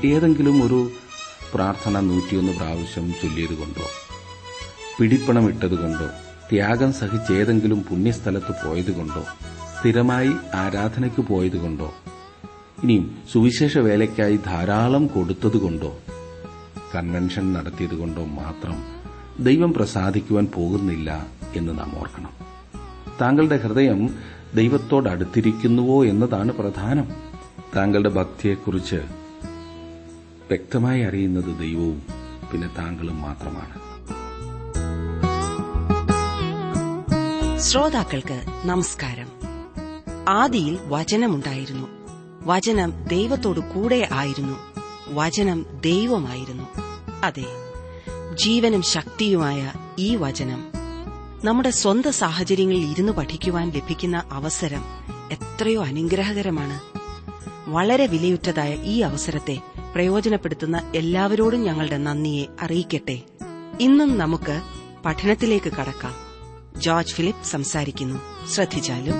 ഏതെങ്കിലും ഒരു പ്രാർത്ഥന നൂറ്റിയൊന്ന് പ്രാവശ്യം ചൊല്ലിയതുകൊണ്ടോ പിടിപ്പണം ഇട്ടതുകൊണ്ടോ ത്യാഗം സഹിച്ച് ഏതെങ്കിലും പുണ്യസ്ഥലത്ത് പോയതുകൊണ്ടോ സ്ഥിരമായി ആരാധനയ്ക്ക് പോയതുകൊണ്ടോ ഇനിയും സുവിശേഷ വേലയ്ക്കായി ധാരാളം കൊടുത്തതുകൊണ്ടോ കൺവെൻഷൻ നടത്തിയതുകൊണ്ടോ മാത്രം ദൈവം പ്രസാദിക്കുവാൻ പോകുന്നില്ല എന്ന് നാം ഓർക്കണം താങ്കളുടെ ഹൃദയം ദൈവത്തോട് അടുത്തിരിക്കുന്നുവോ എന്നതാണ് പ്രധാനം താങ്കളുടെ ഭക്തിയെക്കുറിച്ച് വ്യക്തമായി അറിയുന്നത് ദൈവവും പിന്നെ താങ്കളും മാത്രമാണ് ശ്രോതാക്കൾക്ക് നമസ്കാരം ആദിയിൽ വചനമുണ്ടായിരുന്നു വചനം ദൈവത്തോടു കൂടെ ആയിരുന്നു വചനം ദൈവമായിരുന്നു അതെ ജീവനും ശക്തിയുമായ ഈ വചനം നമ്മുടെ സ്വന്തം സാഹചര്യങ്ങളിൽ ഇരുന്ന് പഠിക്കുവാൻ ലഭിക്കുന്ന അവസരം എത്രയോ അനുഗ്രഹകരമാണ് വളരെ വിലയുറ്റതായ ഈ അവസരത്തെ പ്രയോജനപ്പെടുത്തുന്ന എല്ലാവരോടും ഞങ്ങളുടെ നന്ദിയെ അറിയിക്കട്ടെ ഇന്നും നമുക്ക് പഠനത്തിലേക്ക് കടക്കാം ജോർജ് ഫിലിപ്പ് സംസാരിക്കുന്നു ശ്രദ്ധിച്ചാലും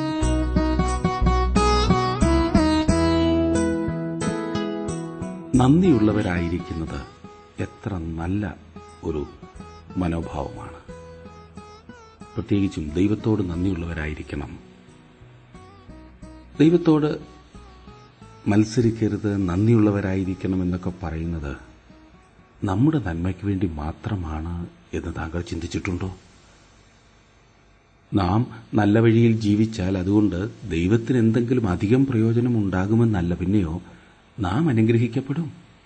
നന്ദിയുള്ളവരായിരിക്കുന്നത് എത്ര നല്ല ഒരു മനോഭാവമാണ് പ്രത്യേകിച്ചും ദൈവത്തോട് നന്ദിയുള്ളവരായിരിക്കണം ദൈവത്തോട് മത്സരിക്കരുത് നന്ദിയുള്ളവരായിരിക്കണം എന്നൊക്കെ പറയുന്നത് നമ്മുടെ നന്മയ്ക്ക് വേണ്ടി മാത്രമാണ് എന്ന് താങ്കൾ ചിന്തിച്ചിട്ടുണ്ടോ നാം നല്ല വഴിയിൽ ജീവിച്ചാൽ അതുകൊണ്ട് ദൈവത്തിന് എന്തെങ്കിലും അധികം പ്രയോജനം ഉണ്ടാകുമെന്നല്ല പിന്നെയോ നാം അനുഗ്രഹിക്കപ്പെടും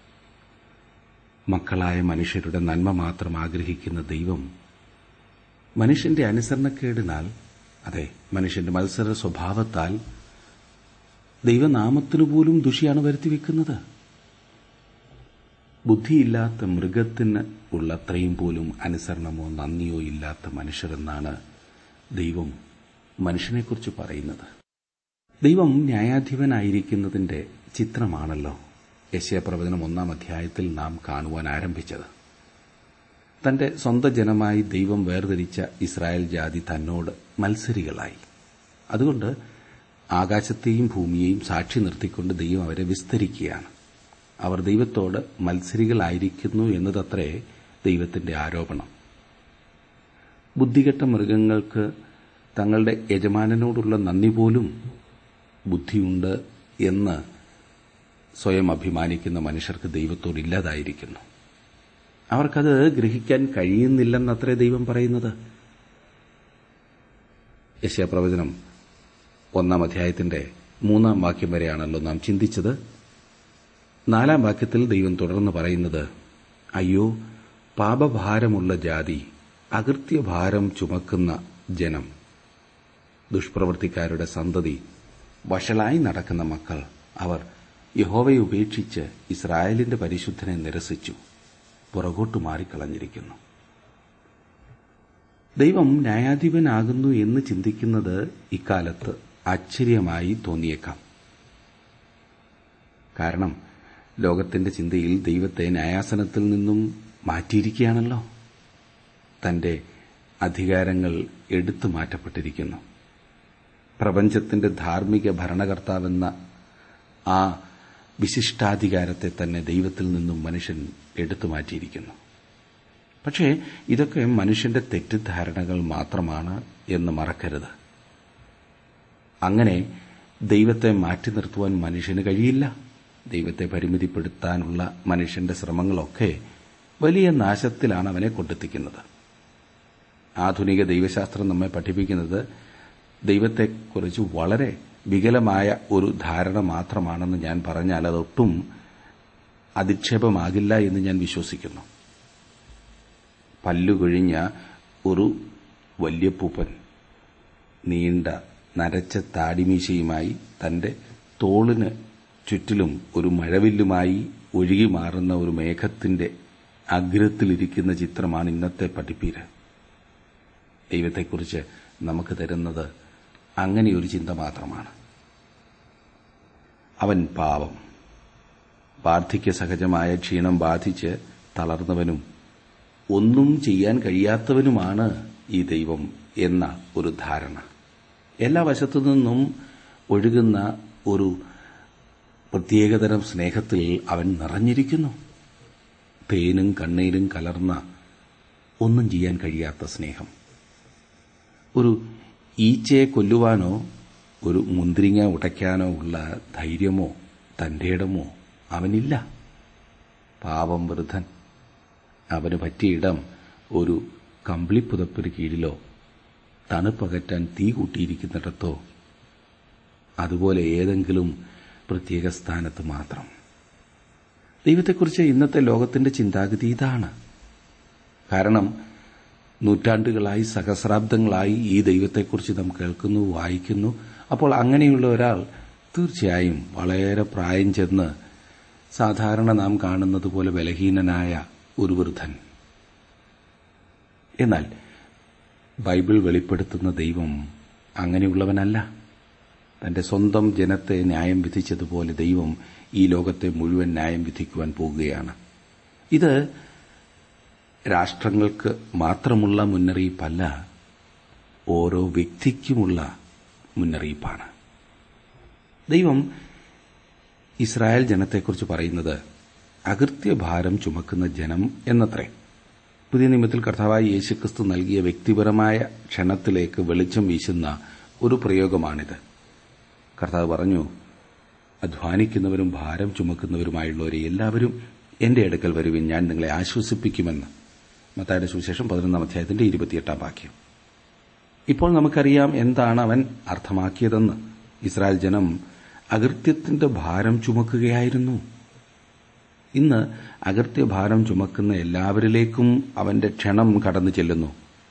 മക്കളായ മനുഷ്യരുടെ നന്മ മാത്രം ആഗ്രഹിക്കുന്ന ദൈവം മനുഷ്യന്റെ അനുസരണക്കേടിനാൽ അതെ മനുഷ്യന്റെ മത്സര സ്വഭാവത്താൽ ദൈവനാമത്തിനു പോലും ദുഷിയാണ് വരുത്തിവെക്കുന്നത് ബുദ്ധിയില്ലാത്ത മൃഗത്തിന് ഉള്ളത്രയും പോലും അനുസരണമോ നന്ദിയോ ഇല്ലാത്ത മനുഷ്യരെന്നാണ് ദൈവം മനുഷ്യനെക്കുറിച്ച് പറയുന്നത് ദൈവം ന്യായാധിപനായിരിക്കുന്നതിന്റെ ചിത്രമാണല്ലോ യശ്യപ്രവചനം ഒന്നാം അധ്യായത്തിൽ നാം കാണുവാൻ ആരംഭിച്ചത് തന്റെ സ്വന്തം ജനമായി ദൈവം വേർതിരിച്ച ഇസ്രായേൽ ജാതി തന്നോട് മത്സരികളായി അതുകൊണ്ട് ആകാശത്തെയും ഭൂമിയെയും സാക്ഷി നിർത്തിക്കൊണ്ട് ദൈവം അവരെ വിസ്തരിക്കുകയാണ് അവർ ദൈവത്തോട് മത്സരികളായിരിക്കുന്നു എന്നതത്രേ ദൈവത്തിന്റെ ആരോപണം ബുദ്ധികെട്ട മൃഗങ്ങൾക്ക് തങ്ങളുടെ യജമാനനോടുള്ള നന്ദി പോലും ബുദ്ധിയുണ്ട് എന്ന് സ്വയം അഭിമാനിക്കുന്ന മനുഷ്യർക്ക് ദൈവത്തോട് ഇല്ലാതായിരിക്കുന്നു അവർക്കത് ഗ്രഹിക്കാൻ കഴിയുന്നില്ലെന്നത്രേ ദൈവം പറയുന്നത് യശയപ്രവചനം ഒന്നാം അധ്യായത്തിന്റെ മൂന്നാം വാക്യം വരെയാണല്ലോ നാം ചിന്തിച്ചത് നാലാം വാക്യത്തിൽ ദൈവം തുടർന്ന് പറയുന്നത് അയ്യോ പാപഭാരമുള്ള ജാതി അകൃത്യഭാരം ചുമക്കുന്ന ജനം ദുഷ്പ്രവൃത്തിക്കാരുടെ സന്തതി വഷളായി നടക്കുന്ന മക്കൾ അവർ യഹോവയെ ഉപേക്ഷിച്ച് ഇസ്രായേലിന്റെ പരിശുദ്ധനെ നിരസിച്ചു പുറകോട്ട് മാറിക്കളഞ്ഞിരിക്കുന്നു ദൈവം ന്യായാധിപനാകുന്നു എന്ന് ചിന്തിക്കുന്നത് ഇക്കാലത്ത് ആശ്ചര്യമായി തോന്നിയേക്കാം കാരണം ലോകത്തിന്റെ ചിന്തയിൽ ദൈവത്തെ ന്യായാസനത്തിൽ നിന്നും മാറ്റിയിരിക്കുകയാണല്ലോ തന്റെ അധികാരങ്ങൾ എടുത്തു മാറ്റപ്പെട്ടിരിക്കുന്നു പ്രപഞ്ചത്തിന്റെ ധാർമ്മിക ഭരണകർത്താവെന്ന ആ വിശിഷ്ടാധികാരത്തെ തന്നെ ദൈവത്തിൽ നിന്നും മനുഷ്യൻ എടുത്തു മാറ്റിയിരിക്കുന്നു പക്ഷേ ഇതൊക്കെ മനുഷ്യന്റെ തെറ്റിദ്ധാരണകൾ മാത്രമാണ് എന്ന് മറക്കരുത് അങ്ങനെ ദൈവത്തെ മാറ്റി നിർത്തുവാൻ മനുഷ്യന് കഴിയില്ല ദൈവത്തെ പരിമിതിപ്പെടുത്താനുള്ള മനുഷ്യന്റെ ശ്രമങ്ങളൊക്കെ വലിയ നാശത്തിലാണ് അവനെ കൊണ്ടെത്തിക്കുന്നത് ആധുനിക ദൈവശാസ്ത്രം നമ്മെ പഠിപ്പിക്കുന്നത് ദൈവത്തെക്കുറിച്ച് വളരെ വികലമായ ഒരു ധാരണ മാത്രമാണെന്ന് ഞാൻ പറഞ്ഞാൽ അതൊട്ടും അധിക്ഷേപമാകില്ല എന്ന് ഞാൻ വിശ്വസിക്കുന്നു പല്ലുകൊഴിഞ്ഞ ഒരു വല്യപ്പൂപ്പൻ നീണ്ട നരച്ച താടിമീശയുമായി തന്റെ തോളിന് ചുറ്റിലും ഒരു മഴവില്ലുമായി ഒഴുകി മാറുന്ന ഒരു മേഘത്തിന്റെ അഗ്രത്തിലിരിക്കുന്ന ചിത്രമാണ് ഇന്നത്തെ പഠിപ്പീര് ദൈവത്തെക്കുറിച്ച് നമുക്ക് തരുന്നത് അങ്ങനെയൊരു ചിന്ത മാത്രമാണ് അവൻ പാവം വാർദ്ധക്യ സഹജമായ ക്ഷീണം ബാധിച്ച് തളർന്നവനും ഒന്നും ചെയ്യാൻ കഴിയാത്തവനുമാണ് ഈ ദൈവം എന്ന ഒരു ധാരണ എല്ലാ വശത്തു നിന്നും ഒഴുകുന്ന ഒരു പ്രത്യേകതരം സ്നേഹത്തിൽ അവൻ നിറഞ്ഞിരിക്കുന്നു തേനും കണ്ണീരും കലർന്ന ഒന്നും ചെയ്യാൻ കഴിയാത്ത സ്നേഹം ഒരു ഈച്ചയെ കൊല്ലുവാനോ ഒരു മുന്തിരിങ്ങ ഉടയ്ക്കാനോ ഉള്ള ധൈര്യമോ തന്റെ ഇടമോ അവനില്ല പാവം വൃദ്ധൻ അവന് പറ്റിയ ഇടം ഒരു കമ്പിളിപ്പുതപ്പിന് കീഴിലോ തണുപ്പകറ്റാൻ തീ കൂട്ടിയിരിക്കുന്നിടത്തോ അതുപോലെ ഏതെങ്കിലും പ്രത്യേക സ്ഥാനത്ത് മാത്രം ദൈവത്തെക്കുറിച്ച് ഇന്നത്തെ ലോകത്തിന്റെ ചിന്താഗതി ഇതാണ് കാരണം നൂറ്റാണ്ടുകളായി സഹസ്രാബ്ദങ്ങളായി ഈ ദൈവത്തെക്കുറിച്ച് നാം കേൾക്കുന്നു വായിക്കുന്നു അപ്പോൾ അങ്ങനെയുള്ള ഒരാൾ തീർച്ചയായും വളരെ പ്രായം ചെന്ന് സാധാരണ നാം കാണുന്നത് പോലെ ബലഹീനനായ ഒരു വൃദ്ധൻ എന്നാൽ ബൈബിൾ വെളിപ്പെടുത്തുന്ന ദൈവം അങ്ങനെയുള്ളവനല്ല തന്റെ സ്വന്തം ജനത്തെ ന്യായം വിധിച്ചതുപോലെ ദൈവം ഈ ലോകത്തെ മുഴുവൻ ന്യായം വിധിക്കുവാൻ പോകുകയാണ് ഇത് രാഷ്ട്രങ്ങൾക്ക് മാത്രമുള്ള മുന്നറിയിപ്പല്ല ഓരോ വ്യക്തിക്കുമുള്ള മുന്നറിയിപ്പാണ് ദൈവം ഇസ്രായേൽ ജനത്തെക്കുറിച്ച് പറയുന്നത് അകൃത്യഭാരം ചുമക്കുന്ന ജനം എന്നത്രേ പുതിയ നിയമത്തിൽ കർത്താവായ യേശുക്രിസ്തു നൽകിയ വ്യക്തിപരമായ ക്ഷണത്തിലേക്ക് വെളിച്ചം വീശുന്ന ഒരു പ്രയോഗമാണിത് കർത്താവ് പറഞ്ഞു അധ്വാനിക്കുന്നവരും ഭാരം ചുമക്കുന്നവരുമായുള്ളവരെ എല്ലാവരും എന്റെ അടുക്കൽ വരുവിൻ ഞാൻ നിങ്ങളെ ആശ്വസിപ്പിക്കുമെന്ന് മത്തായുടെ സുവിശേഷം പതിനൊന്നാം അധ്യായത്തിന്റെ ഇരുപത്തിയെട്ടാം വാക്യം ഇപ്പോൾ നമുക്കറിയാം എന്താണ് അവൻ അർത്ഥമാക്കിയതെന്ന് ഇസ്രായേൽ ജനം അകൃത്യത്തിന്റെ ഭാരം ചുമക്കുകയായിരുന്നു ഇന്ന് അകൃത്യഭാരം ചുമക്കുന്ന എല്ലാവരിലേക്കും അവന്റെ ക്ഷണം കടന്നു ചെല്ലുന്നു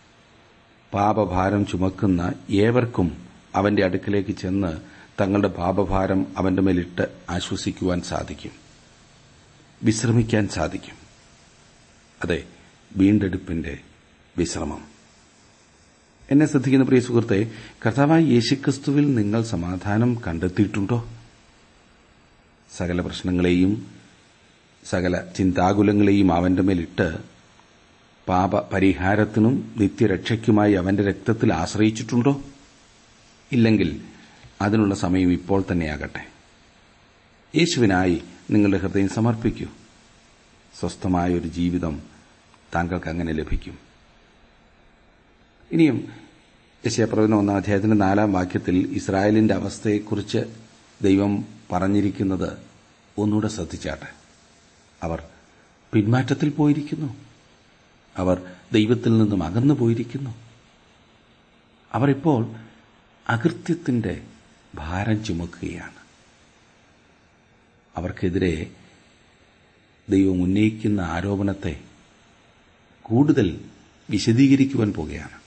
പാപഭാരം ചുമക്കുന്ന ഏവർക്കും അവന്റെ അടുക്കിലേക്ക് ചെന്ന് തങ്ങളുടെ പാപഭാരം അവന്റെ മേലിട്ട് ആശ്വസിക്കുവാൻ സാധിക്കും വിശ്രമിക്കാൻ സാധിക്കും അതെ വീണ്ടെടുപ്പിന്റെ വിശ്രമം എന്നെ ശ്രദ്ധിക്കുന്ന പ്രിയ സുഹൃത്തെ കർത്താവായ യേശുക്രിസ്തുവിൽ നിങ്ങൾ സമാധാനം കണ്ടെത്തിയിട്ടുണ്ടോ സകല പ്രശ്നങ്ങളെയും സകല ചിന്താകുലങ്ങളെയും അവന്റെ മേലിട്ട് പാപ പരിഹാരത്തിനും നിത്യരക്ഷയ്ക്കുമായി അവന്റെ രക്തത്തിൽ ആശ്രയിച്ചിട്ടുണ്ടോ ഇല്ലെങ്കിൽ അതിനുള്ള സമയം ഇപ്പോൾ തന്നെയാകട്ടെ യേശുവിനായി നിങ്ങളുടെ ഹൃദയം സമർപ്പിക്കൂ സ്വസ്ഥമായ ഒരു ജീവിതം താങ്കൾക്ക് അങ്ങനെ ലഭിക്കും ഇനിയും യശയപ്രവചനം ഒന്നാം അധ്യായത്തിന്റെ നാലാം വാക്യത്തിൽ ഇസ്രായേലിന്റെ അവസ്ഥയെക്കുറിച്ച് ദൈവം പറഞ്ഞിരിക്കുന്നത് ഒന്നുകൂടെ ശ്രദ്ധിച്ചാട്ടെ അവർ പിന്മാറ്റത്തിൽ പോയിരിക്കുന്നു അവർ ദൈവത്തിൽ നിന്നും അകന്നു പോയിരിക്കുന്നു അവർ ഇപ്പോൾ അകൃത്യത്തിന്റെ ഭാരം ചുമക്കുകയാണ് അവർക്കെതിരെ ദൈവം ഉന്നയിക്കുന്ന ആരോപണത്തെ കൂടുതൽ വിശദീകരിക്കുവാൻ പോകുകയാണ്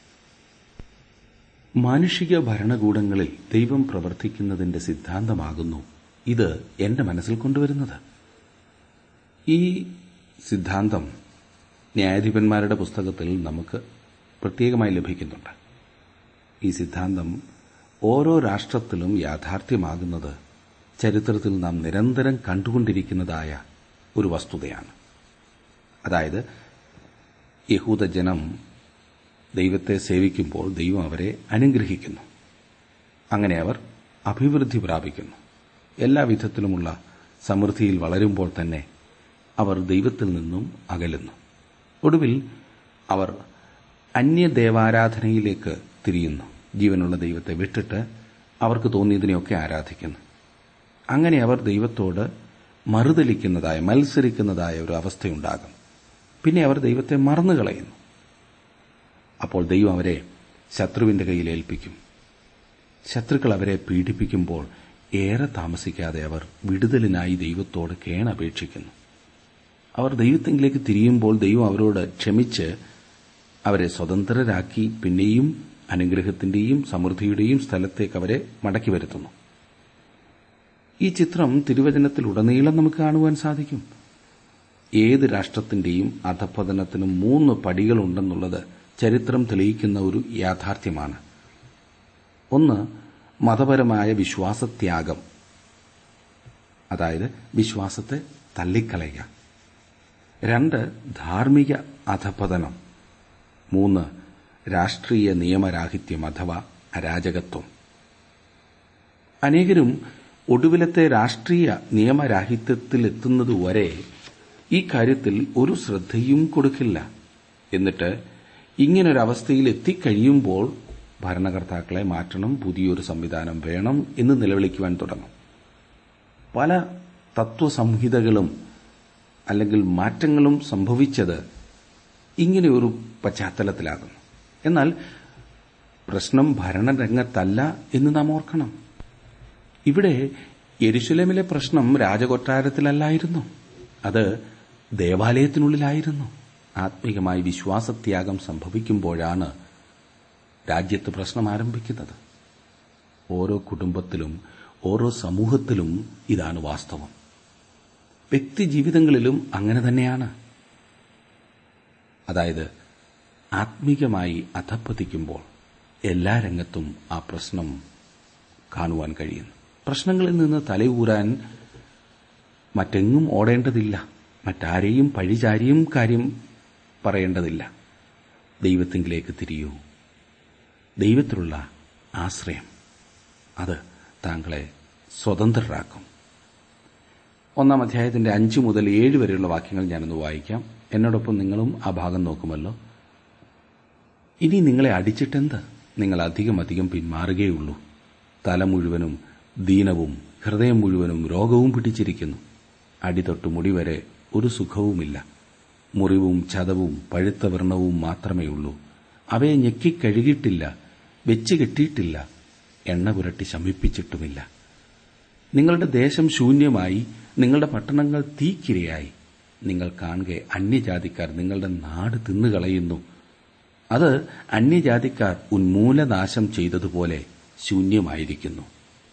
മാനുഷിക ഭരണകൂടങ്ങളിൽ ദൈവം പ്രവർത്തിക്കുന്നതിന്റെ സിദ്ധാന്തമാകുന്നു ഇത് എന്റെ മനസ്സിൽ കൊണ്ടുവരുന്നത് ഈ സിദ്ധാന്തം ന്യായാധിപന്മാരുടെ പുസ്തകത്തിൽ നമുക്ക് പ്രത്യേകമായി ലഭിക്കുന്നുണ്ട് ഈ സിദ്ധാന്തം ഓരോ രാഷ്ട്രത്തിലും യാഥാർത്ഥ്യമാകുന്നത് ചരിത്രത്തിൽ നാം നിരന്തരം കണ്ടുകൊണ്ടിരിക്കുന്നതായ ഒരു വസ്തുതയാണ് അതായത് യഹൂദജനം ദൈവത്തെ സേവിക്കുമ്പോൾ ദൈവം അവരെ അനുഗ്രഹിക്കുന്നു അങ്ങനെ അവർ അഭിവൃദ്ധി പ്രാപിക്കുന്നു എല്ലാ വിധത്തിലുമുള്ള സമൃദ്ധിയിൽ വളരുമ്പോൾ തന്നെ അവർ ദൈവത്തിൽ നിന്നും അകലുന്നു ഒടുവിൽ അവർ അന്യദേവാരാധനയിലേക്ക് തിരിയുന്നു ജീവനുള്ള ദൈവത്തെ വിട്ടിട്ട് അവർക്ക് തോന്നിയതിനെയൊക്കെ ആരാധിക്കുന്നു അങ്ങനെ അവർ ദൈവത്തോട് മറുതലിക്കുന്നതായ മത്സരിക്കുന്നതായ ഒരു അവസ്ഥയുണ്ടാകും പിന്നെ അവർ ദൈവത്തെ മറന്നുകളയുന്നു അപ്പോൾ ദൈവം അവരെ ശത്രുവിന്റെ കയ്യിൽ ഏൽപ്പിക്കും ശത്രുക്കൾ അവരെ പീഡിപ്പിക്കുമ്പോൾ ഏറെ താമസിക്കാതെ അവർ വിടുതലിനായി ദൈവത്തോട് കേണപേക്ഷിക്കുന്നു അവർ ദൈവത്തെങ്കിലേക്ക് തിരിയുമ്പോൾ ദൈവം അവരോട് ക്ഷമിച്ച് അവരെ സ്വതന്ത്രരാക്കി പിന്നെയും അനുഗ്രഹത്തിന്റെയും സമൃദ്ധിയുടെയും സ്ഥലത്തേക്ക് അവരെ മടക്കി വരുത്തുന്നു ഈ ചിത്രം തിരുവചനത്തിലുടനീളം നമുക്ക് കാണുവാൻ സാധിക്കും ഏത് രാഷ്ട്രത്തിന്റെയും അധപതനത്തിന് മൂന്ന് പടികളുണ്ടെന്നുള്ളത് ചരിത്രം തെളിയിക്കുന്ന ഒരു യാഥാർത്ഥ്യമാണ് ഒന്ന് മതപരമായ വിശ്വാസത്യാഗം അതായത് വിശ്വാസത്തെ തള്ളിക്കളയുക രണ്ട് ധാർമ്മിക അധപതനം മൂന്ന് രാഷ്ട്രീയ നിയമരാഹിത്യം അഥവാ അരാജകത്വം അനേകരും ഒടുവിലത്തെ രാഷ്ട്രീയ നിയമരാഹിത്യത്തിലെത്തുന്നതുവരെ ഈ കാര്യത്തിൽ ഒരു ശ്രദ്ധയും കൊടുക്കില്ല എന്നിട്ട് ഇങ്ങനൊരവസ്ഥയിൽ എത്തിക്കഴിയുമ്പോൾ ഭരണകർത്താക്കളെ മാറ്റണം പുതിയൊരു സംവിധാനം വേണം എന്ന് നിലവിളിക്കുവാൻ തുടങ്ങും പല തത്വസംഹിതകളും അല്ലെങ്കിൽ മാറ്റങ്ങളും സംഭവിച്ചത് ഇങ്ങനെയൊരു പശ്ചാത്തലത്തിലാകുന്നു എന്നാൽ പ്രശ്നം ഭരണരംഗത്തല്ല എന്ന് നാം ഓർക്കണം ഇവിടെ യെരുശലേമിലെ പ്രശ്നം രാജകൊട്ടാരത്തിലല്ലായിരുന്നു അത് ദേവാലയത്തിനുള്ളിലായിരുന്നു ആത്മീയമായി വിശ്വാസത്യാഗം സംഭവിക്കുമ്പോഴാണ് രാജ്യത്ത് പ്രശ്നം ആരംഭിക്കുന്നത് ഓരോ കുടുംബത്തിലും ഓരോ സമൂഹത്തിലും ഇതാണ് വാസ്തവം വ്യക്തി ജീവിതങ്ങളിലും അങ്ങനെ തന്നെയാണ് അതായത് ആത്മീകമായി അധപ്പതിക്കുമ്പോൾ എല്ലാ രംഗത്തും ആ പ്രശ്നം കാണുവാൻ കഴിയുന്നു പ്രശ്നങ്ങളിൽ നിന്ന് തലയൂരാൻ മറ്റെങ്ങും ഓടേണ്ടതില്ല മറ്റാരെയും പഴിചാരിയും കാര്യം പറയേണ്ടതില്ല ദൈവത്തിങ്കിലേക്ക് തിരിയൂ ദൈവത്തിലുള്ള ആശ്രയം അത് താങ്കളെ സ്വതന്ത്രരാക്കും ഒന്നാം അധ്യായത്തിന്റെ അഞ്ച് മുതൽ ഏഴ് വരെയുള്ള വാക്യങ്ങൾ ഞാനൊന്ന് വായിക്കാം എന്നോടൊപ്പം നിങ്ങളും ആ ഭാഗം നോക്കുമല്ലോ ഇനി നിങ്ങളെ അടിച്ചിട്ടെന്ത് നിങ്ങൾ അധികം അധികം പിന്മാറുകയുള്ളൂ തല മുഴുവനും ദീനവും ഹൃദയം മുഴുവനും രോഗവും പിടിച്ചിരിക്കുന്നു അടിതൊട്ട് മുടി വരെ ഒരു സുഖവുമില്ല മുറിവും ചതവും പഴുത്ത വ്രണവും മാത്രമേ ഉള്ളൂ അവയെ ഞെക്കിക്കഴുകിയിട്ടില്ല വെച്ച് കെട്ടിയിട്ടില്ല എണ്ണ പുരട്ടി ശമിപ്പിച്ചിട്ടുമില്ല നിങ്ങളുടെ ദേശം ശൂന്യമായി നിങ്ങളുടെ പട്ടണങ്ങൾ തീക്കിരയായി നിങ്ങൾ കാണുക അന്യജാതിക്കാർ നിങ്ങളുടെ നാട് തിന്നുകളയുന്നു അത് അന്യജാതിക്കാർ ഉന്മൂലനാശം ചെയ്തതുപോലെ ശൂന്യമായിരിക്കുന്നു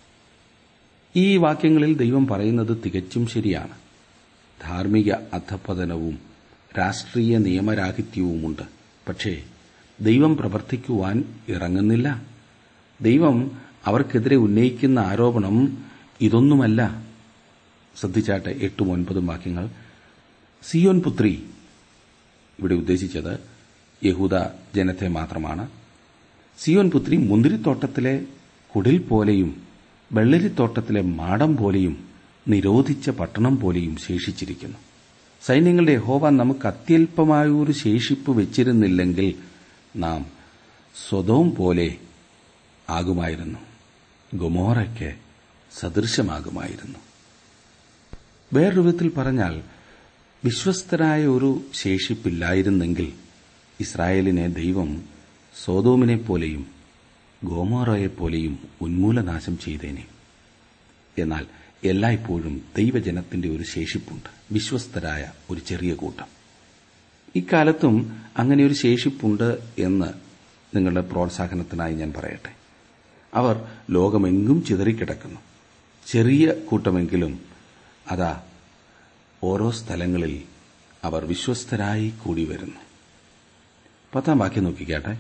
ഈ വാക്യങ്ങളിൽ ദൈവം പറയുന്നത് തികച്ചും ശരിയാണ് ധാർമ്മിക അധപതനവും രാഷ്ട്രീയ നിയമരാഹിത്യവുമുണ്ട് പക്ഷേ ദൈവം പ്രവർത്തിക്കുവാൻ ഇറങ്ങുന്നില്ല ദൈവം അവർക്കെതിരെ ഉന്നയിക്കുന്ന ആരോപണം ഇതൊന്നുമല്ല ശ്രദ്ധിച്ചാട്ടെ എട്ടും ഒൻപതും വാക്യങ്ങൾ സിയോൻ പുത്രി ഇവിടെ ഉദ്ദേശിച്ചത് യഹൂദ ജനത്തെ മാത്രമാണ് സിയോൻ പുത്രി മുന്തിരിത്തോട്ടത്തിലെ കുടിൽ പോലെയും വെള്ളരിത്തോട്ടത്തിലെ മാടം പോലെയും നിരോധിച്ച പട്ടണം പോലെയും ശേഷിച്ചിരിക്കുന്നു സൈന്യങ്ങളുടെ യഹോവ നമുക്ക് അത്യല്പമായ ഒരു ശേഷിപ്പ് വെച്ചിരുന്നില്ലെങ്കിൽ നാം സ്വതവും പോലെ ആകുമായിരുന്നു ഗുമോറയ്ക്ക് സദൃശമാകുമായിരുന്നു വേറൊരു വിധത്തിൽ പറഞ്ഞാൽ വിശ്വസ്തരായ ഒരു ശേഷിപ്പില്ലായിരുന്നെങ്കിൽ ഇസ്രായേലിനെ ദൈവം സോതോമിനെ പോലെയും ഗോമോറയെപ്പോലെയും ഉന്മൂലനാശം ചെയ്തേനെ എന്നാൽ എല്ലായ്പ്പോഴും ദൈവജനത്തിന്റെ ഒരു ശേഷിപ്പുണ്ട് വിശ്വസ്തരായ ഒരു ചെറിയ കൂട്ടം ഇക്കാലത്തും അങ്ങനെ ഒരു ശേഷിപ്പുണ്ട് എന്ന് നിങ്ങളുടെ പ്രോത്സാഹനത്തിനായി ഞാൻ പറയട്ടെ അവർ ലോകമെങ്ങും ചിതറിക്കിടക്കുന്നു ചെറിയ കൂട്ടമെങ്കിലും അതാ ഓരോ സ്ഥലങ്ങളിൽ അവർ വിശ്വസ്തരായി കൂടി വരുന്നു പത്താം വാക്യം നോക്കിക്കാട്ടെ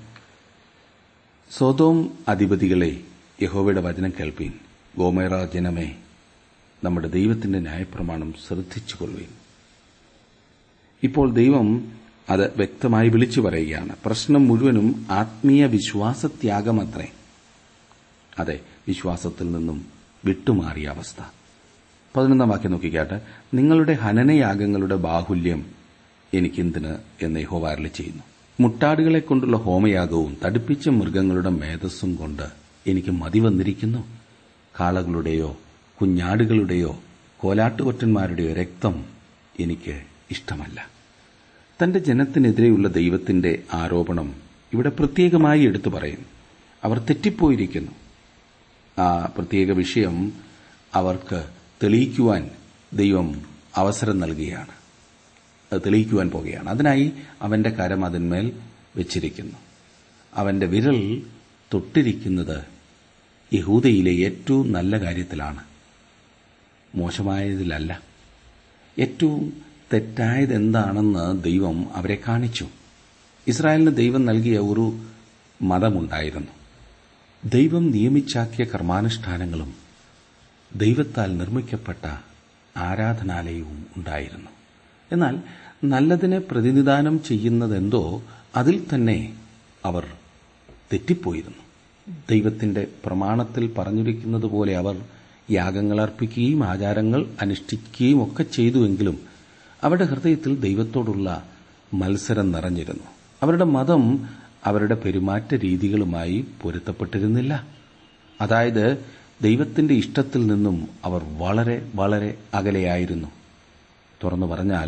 സ്വതോം അധിപതികളെ യഹോവയുടെ വചനം കേൾപ്പീൻ ഗോമേറ ജനമേ നമ്മുടെ ദൈവത്തിന്റെ ന്യായപ്രമാണം ശ്രദ്ധിച്ചുകൊള്ളുവീൻ ഇപ്പോൾ ദൈവം അത് വ്യക്തമായി വിളിച്ചു പറയുകയാണ് പ്രശ്നം മുഴുവനും ആത്മീയ വിശ്വാസത്യാഗമത്രേ അതെ വിശ്വാസത്തിൽ നിന്നും വിട്ടുമാറിയ അവസ്ഥ പതിനൊന്നാം വാക്യം നോക്കിക്കാട്ടെ നിങ്ങളുടെ ഹനനയാഗങ്ങളുടെ ബാഹുല്യം എനിക്കെന്തിന് എന്ന് യഹോവാരലി ചെയ്യുന്നു മുട്ടാടുകളെ കൊണ്ടുള്ള ഹോമയാഗവും തടിപ്പിച്ച മൃഗങ്ങളുടെ മേധസ്സും കൊണ്ട് എനിക്ക് മതി വന്നിരിക്കുന്നു കാളകളുടെയോ കുഞ്ഞാടുകളുടെയോ കോലാട്ടുകൊറ്റന്മാരുടെയോ രക്തം എനിക്ക് ഇഷ്ടമല്ല തന്റെ ജനത്തിനെതിരെയുള്ള ദൈവത്തിന്റെ ആരോപണം ഇവിടെ പ്രത്യേകമായി എടുത്തു പറയുന്നു അവർ തെറ്റിപ്പോയിരിക്കുന്നു ആ പ്രത്യേക വിഷയം അവർക്ക് തെളിയിക്കുവാൻ ദൈവം അവസരം നൽകുകയാണ് അത് തെളിയിക്കുവാൻ പോകുകയാണ് അതിനായി അവന്റെ കരം അതിന്മേൽ വെച്ചിരിക്കുന്നു അവന്റെ വിരൽ തൊട്ടിരിക്കുന്നത് യഹൂദയിലെ ഏറ്റവും നല്ല കാര്യത്തിലാണ് മോശമായതിലല്ല ഏറ്റവും തെറ്റായത് എന്താണെന്ന് ദൈവം അവരെ കാണിച്ചു ഇസ്രായേലിന് ദൈവം നൽകിയ ഒരു മതമുണ്ടായിരുന്നു ദൈവം നിയമിച്ചാക്കിയ കർമാനുഷ്ഠാനങ്ങളും ദൈവത്താൽ നിർമ്മിക്കപ്പെട്ട ആരാധനാലയവും ഉണ്ടായിരുന്നു എന്നാൽ നല്ലതിനെ പ്രതിനിധാനം ചെയ്യുന്നതെന്തോ അതിൽ തന്നെ അവർ തെറ്റിപ്പോയിരുന്നു ദൈവത്തിന്റെ പ്രമാണത്തിൽ പറഞ്ഞിരിക്കുന്നത് പോലെ അവർ യാഗങ്ങൾ അർപ്പിക്കുകയും ആചാരങ്ങൾ അനുഷ്ഠിക്കുകയും ഒക്കെ ചെയ്തുവെങ്കിലും അവരുടെ ഹൃദയത്തിൽ ദൈവത്തോടുള്ള മത്സരം നിറഞ്ഞിരുന്നു അവരുടെ മതം അവരുടെ പെരുമാറ്റ രീതികളുമായി പൊരുത്തപ്പെട്ടിരുന്നില്ല അതായത് ദൈവത്തിന്റെ ഇഷ്ടത്തിൽ നിന്നും അവർ വളരെ വളരെ അകലെയായിരുന്നു തുറന്നു പറഞ്ഞാൽ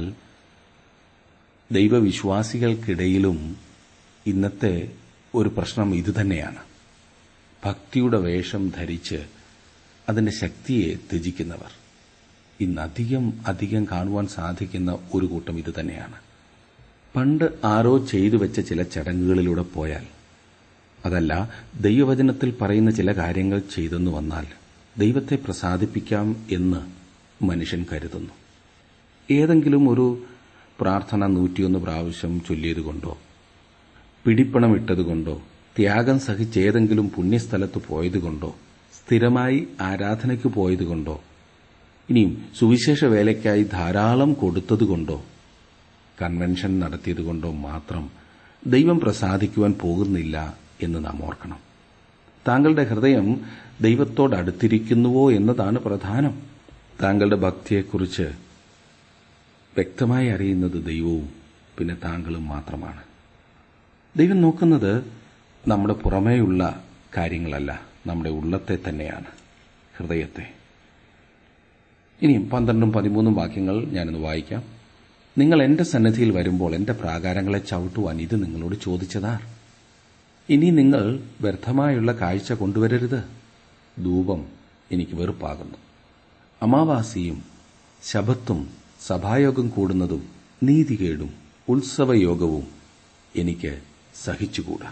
ദൈവവിശ്വാസികൾക്കിടയിലും ഇന്നത്തെ ഒരു പ്രശ്നം ഇതുതന്നെയാണ് ഭക്തിയുടെ വേഷം ധരിച്ച് അതിന്റെ ശക്തിയെ ത്യജിക്കുന്നവർ ഇന്ന് അധികം അധികം കാണുവാൻ സാധിക്കുന്ന ഒരു കൂട്ടം ഇതുതന്നെയാണ് പണ്ട് ആരോ ചെയ്തു വെച്ച ചില ചടങ്ങുകളിലൂടെ പോയാൽ അതല്ല ദൈവവചനത്തിൽ പറയുന്ന ചില കാര്യങ്ങൾ ചെയ്തെന്ന് വന്നാൽ ദൈവത്തെ പ്രസാദിപ്പിക്കാം എന്ന് മനുഷ്യൻ കരുതുന്നു ഏതെങ്കിലും ഒരു പ്രാർത്ഥന നൂറ്റിയൊന്ന് പ്രാവശ്യം ചൊല്ലിയതുകൊണ്ടോ പിടിപ്പണം ഇട്ടതുകൊണ്ടോ ത്യാഗം സഹിച്ച് ഏതെങ്കിലും പുണ്യസ്ഥലത്ത് പോയതുകൊണ്ടോ സ്ഥിരമായി ആരാധനയ്ക്ക് പോയതുകൊണ്ടോ ഇനിയും സുവിശേഷ വേലയ്ക്കായി ധാരാളം കൊടുത്തതുകൊണ്ടോ കൺവെൻഷൻ നടത്തിയതുകൊണ്ടോ മാത്രം ദൈവം പ്രസാദിക്കുവാൻ പോകുന്നില്ല എന്ന് നാം ഓർക്കണം താങ്കളുടെ ഹൃദയം ദൈവത്തോട് അടുത്തിരിക്കുന്നുവോ എന്നതാണ് പ്രധാനം താങ്കളുടെ ഭക്തിയെക്കുറിച്ച് വ്യക്തമായി അറിയുന്നത് ദൈവവും പിന്നെ താങ്കളും മാത്രമാണ് ദൈവം നോക്കുന്നത് നമ്മുടെ പുറമേയുള്ള കാര്യങ്ങളല്ല നമ്മുടെ ഉള്ളത്തെ തന്നെയാണ് ഹൃദയത്തെ ഇനിയും പന്ത്രണ്ടും പതിമൂന്നും വാക്യങ്ങൾ ഞാനൊന്ന് വായിക്കാം നിങ്ങൾ എന്റെ സന്നിധിയിൽ വരുമ്പോൾ എന്റെ പ്രാകാരങ്ങളെ ചവിട്ടുവാൻ ഇത് നിങ്ങളോട് ചോദിച്ചതാർ ഇനി നിങ്ങൾ വ്യർത്ഥമായുള്ള കാഴ്ച കൊണ്ടുവരരുത് ധൂപം എനിക്ക് വെറുപ്പാകുന്നു അമാവാസിയും ശബത്തും സഭായോഗം കൂടുന്നതും നീതികേടും ഉത്സവയോഗവും എനിക്ക് സഹിച്ചുകൂടാ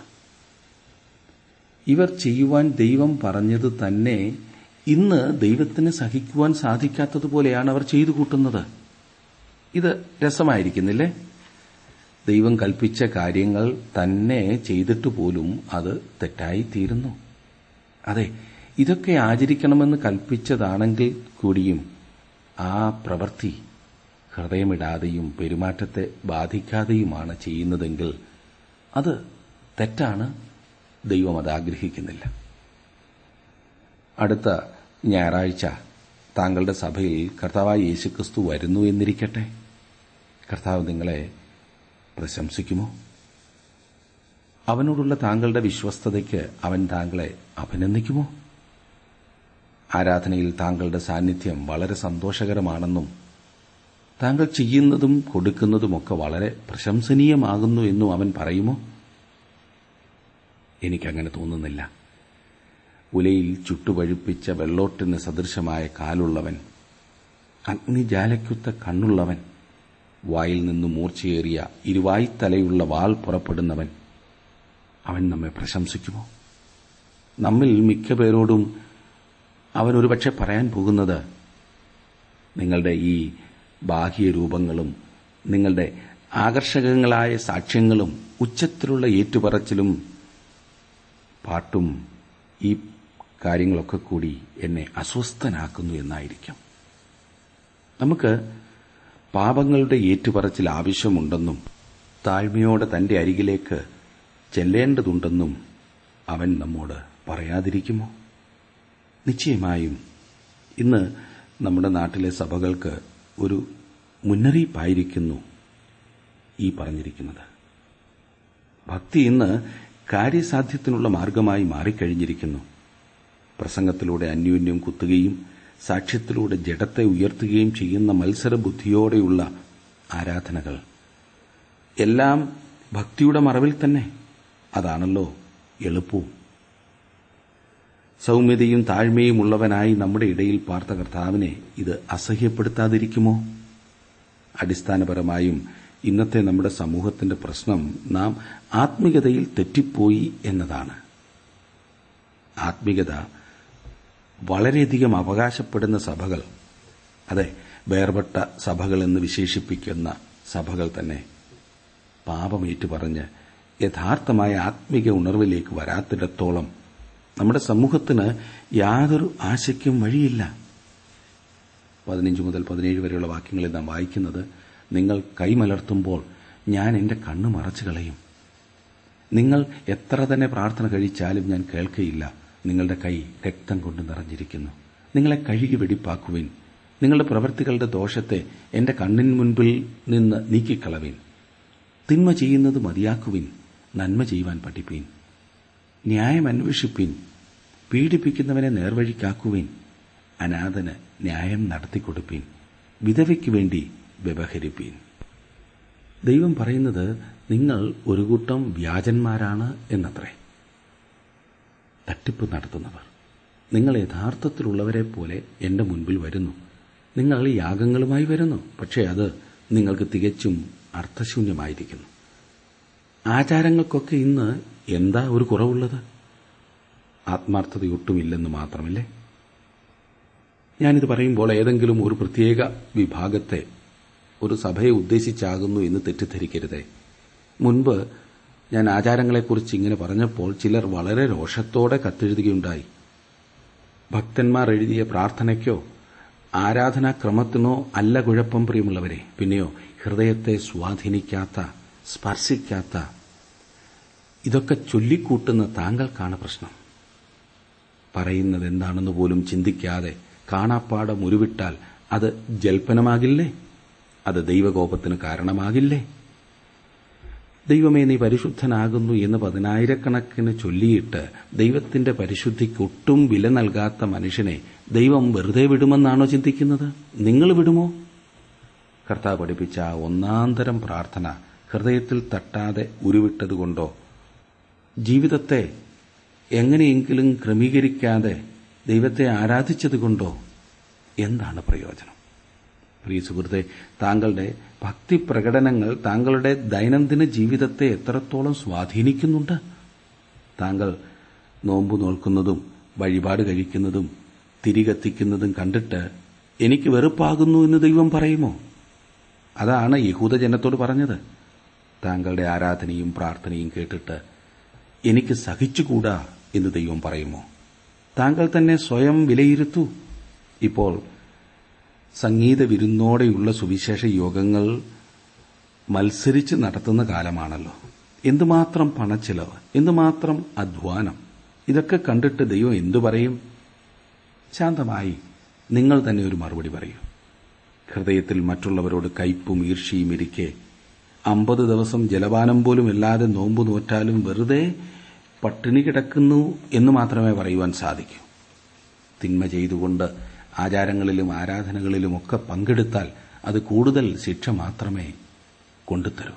ഇവർ ചെയ്യുവാൻ ദൈവം പറഞ്ഞത് തന്നെ ഇന്ന് ദൈവത്തിന് സഹിക്കുവാൻ സാധിക്കാത്തതുപോലെയാണ് അവർ ചെയ്തു കൂട്ടുന്നത് ഇത് രസമായിരിക്കുന്നില്ലേ ദൈവം കൽപ്പിച്ച കാര്യങ്ങൾ തന്നെ ചെയ്തിട്ട് പോലും അത് തെറ്റായി തീരുന്നു അതെ ഇതൊക്കെ ആചരിക്കണമെന്ന് കൽപ്പിച്ചതാണെങ്കിൽ കൂടിയും ആ പ്രവൃത്തി ഹൃദയമിടാതെയും പെരുമാറ്റത്തെ ബാധിക്കാതെയുമാണ് ചെയ്യുന്നതെങ്കിൽ അത് തെറ്റാണ് ദൈവം അത് ആഗ്രഹിക്കുന്നില്ല അടുത്ത ഞായറാഴ്ച താങ്കളുടെ സഭയിൽ കർത്താവായ യേശുക്രിസ്തു വരുന്നു എന്നിരിക്കട്ടെ കർത്താവ് നിങ്ങളെ പ്രശംസിക്കുമോ അവനോടുള്ള താങ്കളുടെ വിശ്വസ്തതയ്ക്ക് അവൻ താങ്കളെ അഭിനന്ദിക്കുമോ ആരാധനയിൽ താങ്കളുടെ സാന്നിധ്യം വളരെ സന്തോഷകരമാണെന്നും താങ്കൾ ചെയ്യുന്നതും കൊടുക്കുന്നതുമൊക്കെ വളരെ പ്രശംസനീയമാകുന്നു എന്നും അവൻ പറയുമോ എനിക്കങ്ങനെ തോന്നുന്നില്ല ഉലയിൽ ചുട്ടുപഴുപ്പിച്ച വെള്ളോട്ടിന് സദൃശമായ കാലുള്ളവൻ അഗ്നിജാലയ്ക്കൊത്ത കണ്ണുള്ളവൻ വായിൽ നിന്ന് മൂർച്ചയേറിയ ഇരുവായ്ത്തലയുള്ള വാൾ പുറപ്പെടുന്നവൻ അവൻ നമ്മെ പ്രശംസിക്കുമോ നമ്മിൽ മിക്ക പേരോടും അവൻ ഒരുപക്ഷെ പറയാൻ പോകുന്നത് നിങ്ങളുടെ ഈ ബാഹ്യ രൂപങ്ങളും നിങ്ങളുടെ ആകർഷകങ്ങളായ സാക്ഷ്യങ്ങളും ഉച്ചത്തിലുള്ള ഏറ്റുപറച്ചിലും പാട്ടും ഈ കാര്യങ്ങളൊക്കെ കൂടി എന്നെ അസ്വസ്ഥനാക്കുന്നു എന്നായിരിക്കും നമുക്ക് പാപങ്ങളുടെ ഏറ്റുപറച്ചിൽ ആവശ്യമുണ്ടെന്നും താഴ്മയോടെ തന്റെ അരികിലേക്ക് ചെല്ലേണ്ടതുണ്ടെന്നും അവൻ നമ്മോട് പറയാതിരിക്കുമോ നിശ്ചയമായും ഇന്ന് നമ്മുടെ നാട്ടിലെ സഭകൾക്ക് ഒരു മുന്നറിയിപ്പായിരിക്കുന്നു ഈ പറഞ്ഞിരിക്കുന്നത് ഭക്തി ഇന്ന് കാര്യസാധ്യത്തിനുള്ള മാർഗമായി മാറിക്കഴിഞ്ഞിരിക്കുന്നു പ്രസംഗത്തിലൂടെ അന്യോന്യം കുത്തുകയും സാക്ഷ്യത്തിലൂടെ ജഡത്തെ ഉയർത്തുകയും ചെയ്യുന്ന മത്സരബുദ്ധിയോടെയുള്ള ആരാധനകൾ എല്ലാം ഭക്തിയുടെ മറവിൽ തന്നെ അതാണല്ലോ എളുപ്പവും സൗമ്യതയും താഴ്മയും ഉള്ളവനായി നമ്മുടെ ഇടയിൽ പാർത്ത കർത്താവിനെ ഇത് അസഹ്യപ്പെടുത്താതിരിക്കുമോ അടിസ്ഥാനപരമായും ഇന്നത്തെ നമ്മുടെ സമൂഹത്തിന്റെ പ്രശ്നം നാം ആത്മികതയിൽ തെറ്റിപ്പോയി എന്നതാണ് ആത്മികത വളരെയധികം അവകാശപ്പെടുന്ന സഭകൾ അതെ വേർപെട്ട സഭകൾ എന്ന് വിശേഷിപ്പിക്കുന്ന സഭകൾ തന്നെ പാപമേറ്റു പറഞ്ഞ് യഥാർത്ഥമായ ആത്മിക ഉണർവിലേക്ക് വരാത്തിടത്തോളം നമ്മുടെ സമൂഹത്തിന് യാതൊരു ആശയ്ക്കും വഴിയില്ല പതിനഞ്ച് മുതൽ പതിനേഴ് വരെയുള്ള വാക്യങ്ങളിൽ നാം വായിക്കുന്നത് നിങ്ങൾ കൈമലർത്തുമ്പോൾ ഞാൻ എന്റെ കണ്ണ് മറച്ചു കളയും നിങ്ങൾ എത്ര തന്നെ പ്രാർത്ഥന കഴിച്ചാലും ഞാൻ കേൾക്കയില്ല നിങ്ങളുടെ കൈ രക്തം കൊണ്ട് നിറഞ്ഞിരിക്കുന്നു നിങ്ങളെ കഴുകി വെടിപ്പാക്കുവിൻ നിങ്ങളുടെ പ്രവൃത്തികളുടെ ദോഷത്തെ എന്റെ കണ്ണിന് മുൻപിൽ നിന്ന് നീക്കിക്കളവിൻ തിന്മ ചെയ്യുന്നത് മതിയാക്കുവിൻ നന്മ ചെയ്യുവാൻ പഠിപ്പീൻ ന്യായം അന്വേഷിപ്പിൻ പീഡിപ്പിക്കുന്നവനെ നേർവഴിക്കാക്കുവിൻ അനാഥന് ന്യായം നടത്തിക്കൊടുപ്പീൻ വിധവയ്ക്ക് വേണ്ടി വ്യവഹരിപ്പീൻ ദൈവം പറയുന്നത് നിങ്ങൾ ഒരു കൂട്ടം വ്യാജന്മാരാണ് എന്നത്രേ തട്ടിപ്പ് നടത്തുന്നവർ നിങ്ങൾ യഥാർത്ഥത്തിലുള്ളവരെ പോലെ എന്റെ മുൻപിൽ വരുന്നു നിങ്ങൾ യാഗങ്ങളുമായി വരുന്നു പക്ഷേ അത് നിങ്ങൾക്ക് തികച്ചും അർത്ഥശൂന്യമായിരിക്കുന്നു ആചാരങ്ങൾക്കൊക്കെ ഇന്ന് എന്താ ഒരു കുറവുള്ളത് ആത്മാർത്ഥതയൊട്ടുമില്ലെന്ന് മാത്രമല്ലേ ഞാനിത് പറയുമ്പോൾ ഏതെങ്കിലും ഒരു പ്രത്യേക വിഭാഗത്തെ ഒരു സഭയെ ഉദ്ദേശിച്ചാകുന്നു എന്ന് തെറ്റിദ്ധരിക്കരുതേ മുൻപ് ഞാൻ ആചാരങ്ങളെക്കുറിച്ച് ഇങ്ങനെ പറഞ്ഞപ്പോൾ ചിലർ വളരെ രോഷത്തോടെ കത്തെഴുതുകയുണ്ടായി ഭക്തന്മാർ എഴുതിയ പ്രാർത്ഥനയ്ക്കോ ആരാധനാക്രമത്തിനോ അല്ല കുഴപ്പം പ്രിയമുള്ളവരെ പിന്നെയോ ഹൃദയത്തെ സ്വാധീനിക്കാത്ത സ്പർശിക്കാത്ത ഇതൊക്കെ ചൊല്ലിക്കൂട്ടുന്ന താങ്കൾക്കാണ് പ്രശ്നം പറയുന്നത് എന്താണെന്ന് പോലും ചിന്തിക്കാതെ കാണാപ്പാടം ഉരുവിട്ടാൽ അത് ജൽപ്പനമാകില്ലേ അത് ദൈവകോപത്തിന് കാരണമാകില്ലേ ദൈവമേ നീ പരിശുദ്ധനാകുന്നു എന്ന് പതിനായിരക്കണക്കിന് ചൊല്ലിയിട്ട് ദൈവത്തിന്റെ പരിശുദ്ധിക്ക് ഒട്ടും വില നൽകാത്ത മനുഷ്യനെ ദൈവം വെറുതെ വിടുമെന്നാണോ ചിന്തിക്കുന്നത് നിങ്ങൾ വിടുമോ കർത്താവ് പഠിപ്പിച്ച ആ ഒന്നാന്തരം പ്രാർത്ഥന ഹൃദയത്തിൽ തട്ടാതെ ഉരുവിട്ടതുകൊണ്ടോ ജീവിതത്തെ എങ്ങനെയെങ്കിലും ക്രമീകരിക്കാതെ ദൈവത്തെ ആരാധിച്ചതുകൊണ്ടോ എന്താണ് പ്രയോജനം പ്രിയ സുഹൃത്തെ താങ്കളുടെ ഭക്തി പ്രകടനങ്ങൾ താങ്കളുടെ ദൈനംദിന ജീവിതത്തെ എത്രത്തോളം സ്വാധീനിക്കുന്നുണ്ട് താങ്കൾ നോമ്പു നോൽക്കുന്നതും വഴിപാട് കഴിക്കുന്നതും തിരികത്തിക്കുന്നതും കണ്ടിട്ട് എനിക്ക് വെറുപ്പാകുന്നു എന്ന് ദൈവം പറയുമോ അതാണ് യഹൂദജനത്തോട് പറഞ്ഞത് താങ്കളുടെ ആരാധനയും പ്രാർത്ഥനയും കേട്ടിട്ട് എനിക്ക് സഹിച്ചുകൂടാ എന്ന് ദൈവം പറയുമോ താങ്കൾ തന്നെ സ്വയം വിലയിരുത്തൂ ഇപ്പോൾ സംഗീത വിരുന്നോടെയുള്ള സുവിശേഷ യോഗങ്ങൾ മത്സരിച്ച് നടത്തുന്ന കാലമാണല്ലോ എന്തുമാത്രം പണച്ചിലവ് എന്തുമാത്രം അധ്വാനം ഇതൊക്കെ കണ്ടിട്ട് ദൈവം എന്തു പറയും ശാന്തമായി നിങ്ങൾ തന്നെ ഒരു മറുപടി പറയൂ ഹൃദയത്തിൽ മറ്റുള്ളവരോട് കയ്പും ഈർഷിയും ഇരിക്കെ അമ്പത് ദിവസം ജലപാനം പോലും ഇല്ലാതെ നോമ്പ് നോറ്റാലും വെറുതെ പട്ടിണി കിടക്കുന്നു എന്ന് മാത്രമേ പറയുവാൻ സാധിക്കൂ തിന്മ ചെയ്തുകൊണ്ട് ആചാരങ്ങളിലും ആരാധനകളിലുമൊക്കെ പങ്കെടുത്താൽ അത് കൂടുതൽ ശിക്ഷ മാത്രമേ കൊണ്ടുതരൂ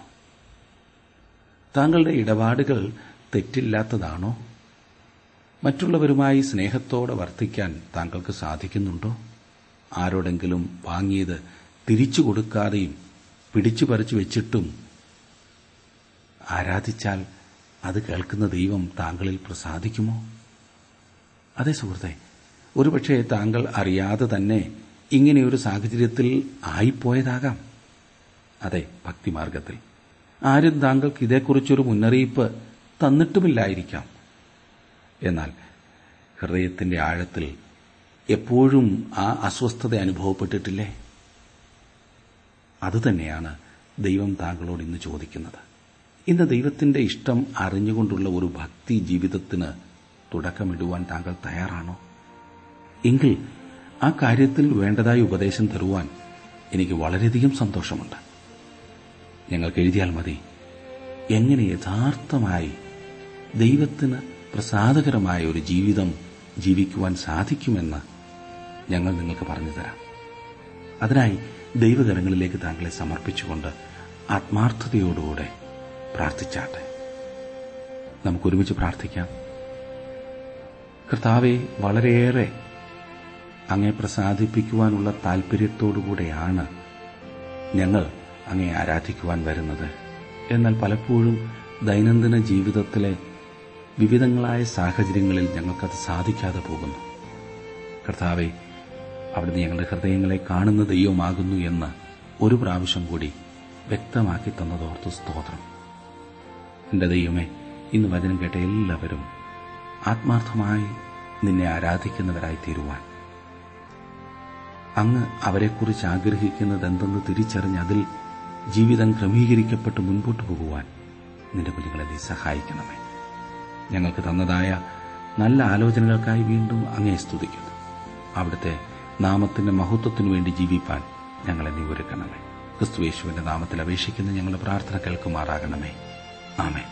താങ്കളുടെ ഇടപാടുകൾ തെറ്റില്ലാത്തതാണോ മറ്റുള്ളവരുമായി സ്നേഹത്തോടെ വർത്തിക്കാൻ താങ്കൾക്ക് സാധിക്കുന്നുണ്ടോ ആരോടെങ്കിലും വാങ്ങിയത് തിരിച്ചു കൊടുക്കാതെയും പിടിച്ചു പറിച്ചു വെച്ചിട്ടും ആരാധിച്ചാൽ അത് കേൾക്കുന്ന ദൈവം താങ്കളിൽ പ്രസാദിക്കുമോ അതെ സുഹൃത്തെ ഒരുപക്ഷെ താങ്കൾ അറിയാതെ തന്നെ ഇങ്ങനെയൊരു സാഹചര്യത്തിൽ ആയിപ്പോയതാകാം അതെ ഭക്തിമാർഗത്തിൽ ആരും താങ്കൾക്ക് ഇതേക്കുറിച്ചൊരു മുന്നറിയിപ്പ് തന്നിട്ടുമില്ലായിരിക്കാം എന്നാൽ ഹൃദയത്തിന്റെ ആഴത്തിൽ എപ്പോഴും ആ അസ്വസ്ഥത അനുഭവപ്പെട്ടിട്ടില്ലേ അതുതന്നെയാണ് ദൈവം താങ്കളോട് ഇന്ന് ചോദിക്കുന്നത് ഇന്ന് ദൈവത്തിന്റെ ഇഷ്ടം അറിഞ്ഞുകൊണ്ടുള്ള ഒരു ഭക്തി ജീവിതത്തിന് തുടക്കമിടുവാൻ താങ്കൾ തയ്യാറാണോ എങ്കിൽ ആ കാര്യത്തിൽ വേണ്ടതായ ഉപദേശം തരുവാൻ എനിക്ക് വളരെയധികം സന്തോഷമുണ്ട് ഞങ്ങൾക്ക് എഴുതിയാൽ മതി എങ്ങനെ യഥാർത്ഥമായി ദൈവത്തിന് പ്രസാദകരമായ ഒരു ജീവിതം ജീവിക്കുവാൻ സാധിക്കുമെന്ന് ഞങ്ങൾ നിങ്ങൾക്ക് പറഞ്ഞു തരാം അതിനായി ദൈവകരങ്ങളിലേക്ക് താങ്കളെ സമർപ്പിച്ചുകൊണ്ട് ആത്മാർത്ഥതയോടുകൂടെ പ്രാർത്ഥിച്ചാട്ടെ നമുക്കൊരുമിച്ച് പ്രാർത്ഥിക്കാം കർത്താവെ വളരെയേറെ അങ്ങേ പ്രസാദിപ്പിക്കുവാനുള്ള താൽപര്യത്തോടുകൂടെയാണ് ഞങ്ങൾ അങ്ങേ ആരാധിക്കുവാൻ വരുന്നത് എന്നാൽ പലപ്പോഴും ദൈനംദിന ജീവിതത്തിലെ വിവിധങ്ങളായ സാഹചര്യങ്ങളിൽ ഞങ്ങൾക്കത് സാധിക്കാതെ പോകുന്നു കർത്താവെ അവിടുന്ന് ഞങ്ങളുടെ ഹൃദയങ്ങളെ കാണുന്ന ദൈവമാകുന്നു എന്ന് ഒരു പ്രാവശ്യം കൂടി വ്യക്തമാക്കി തന്നതോർത്ത് സ്തോത്രം എന്റെ ദൈവമേ ഇന്ന് വചനം കേട്ട എല്ലാവരും ആത്മാർത്ഥമായി നിന്നെ ആരാധിക്കുന്നവരായി തീരുവാൻ അങ്ങ് അവരെക്കുറിച്ച് ആഗ്രഹിക്കുന്നത് എന്തെന്ന് തിരിച്ചറിഞ്ഞ് അതിൽ ജീവിതം ക്രമീകരിക്കപ്പെട്ട് മുൻപോട്ട് പോകുവാൻ നിന്റെ കുഞ്ഞുങ്ങളെ നീ സഹായിക്കണമേ ഞങ്ങൾക്ക് തന്നതായ നല്ല ആലോചനകൾക്കായി വീണ്ടും അങ്ങേ സ്തുതിക്കുന്നു അവിടുത്തെ നാമത്തിന്റെ മഹത്വത്തിനു വേണ്ടി ജീവിപ്പാൻ ഞങ്ങളെ നീ ഒരുക്കണമേ ക്രിസ്തുവേശുവിന്റെ നാമത്തിൽ അപേക്ഷിക്കുന്ന ഞങ്ങളുടെ പ്രാർത്ഥന കേൾക്കുമാറാകണമേ ആമേ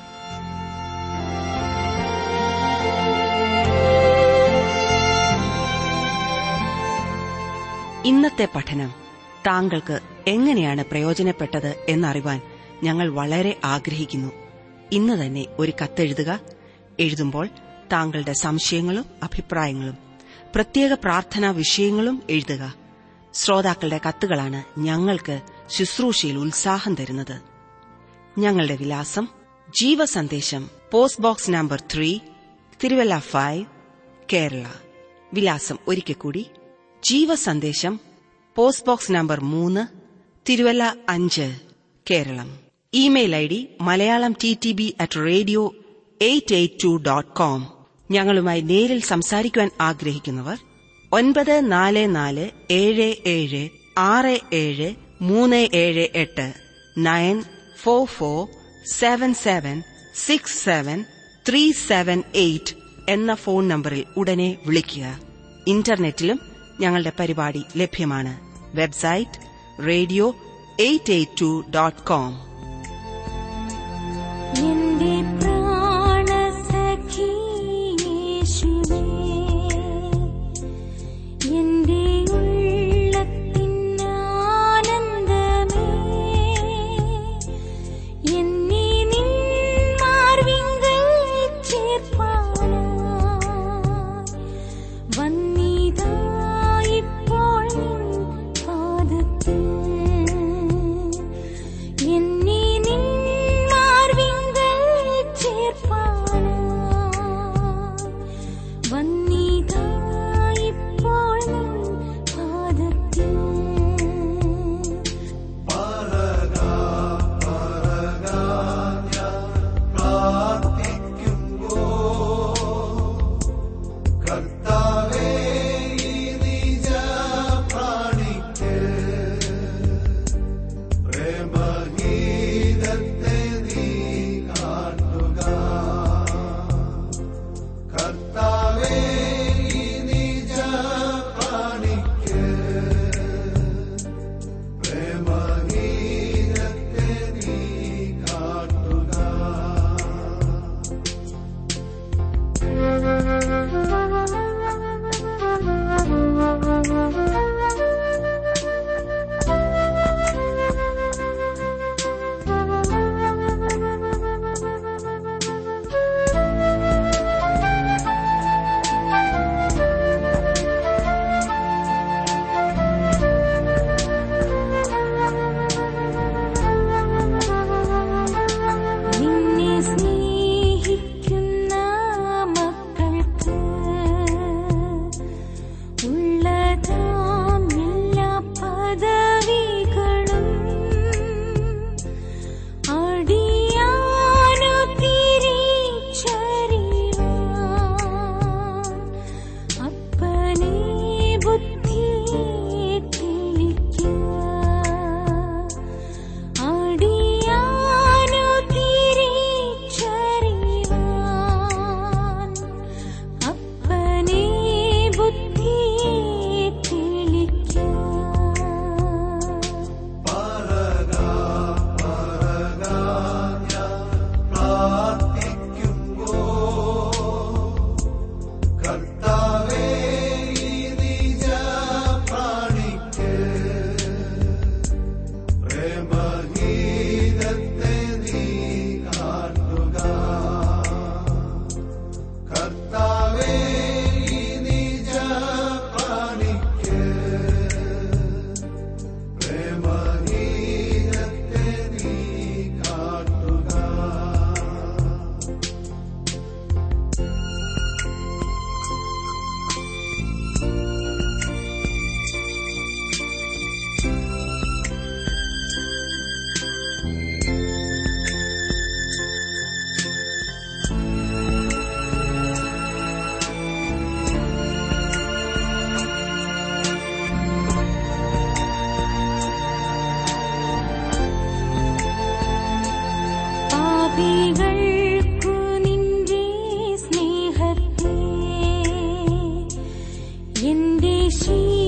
ഇന്നത്തെ പഠനം താങ്കൾക്ക് എങ്ങനെയാണ് പ്രയോജനപ്പെട്ടത് എന്നറിവാൻ ഞങ്ങൾ വളരെ ആഗ്രഹിക്കുന്നു ഇന്ന് തന്നെ ഒരു കത്തെഴുതുക എഴുതുമ്പോൾ താങ്കളുടെ സംശയങ്ങളും അഭിപ്രായങ്ങളും പ്രത്യേക പ്രാർത്ഥനാ വിഷയങ്ങളും എഴുതുക ശ്രോതാക്കളുടെ കത്തുകളാണ് ഞങ്ങൾക്ക് ശുശ്രൂഷയിൽ ഉത്സാഹം തരുന്നത് ഞങ്ങളുടെ വിലാസം ജീവസന്ദേശം post box number three Thiruvalla five Kerala വിലാസം ഒരിക്കൽ കൂടി ജീവസന്ദേശം പോസ്റ്റ് ബോക്സ് നമ്പർ മൂന്ന് തിരുവല്ല അഞ്ച് Keralam email I D Malayalam T T B at radio eight eight two dot com ഞങ്ങളുമായി നേരിൽ സംസാരിക്കുവാൻ ആഗ്രഹിക്കുന്നവർ ഒൻപത് നാല് നാല് ഏഴ് ഏഴ് ആറ് ഏഴ് മൂന്ന് ഏഴ് എട്ട് nine four four seven seven six seven three seven eight എന്ന ഫോൺ നമ്പറിൽ ഉടനെ വിളിക്കുക ഇന്റർനെറ്റിലും ഞങ്ങളുടെ പരിപാടി ലഭ്യമാണ് website radio eight eight two dot com എന്റെ പ്രാണസഖി യേശുവേ എന്റെ ഉള്ളത്തിൻ ആനന്ദമേ എന്നെ നിൻ മാർവിങ്കൽ ചേർപ്പാനായി വന്നിതാ ഇപ്പോൾ നിൻ പാദത്തിൽ എന്നെ ശീ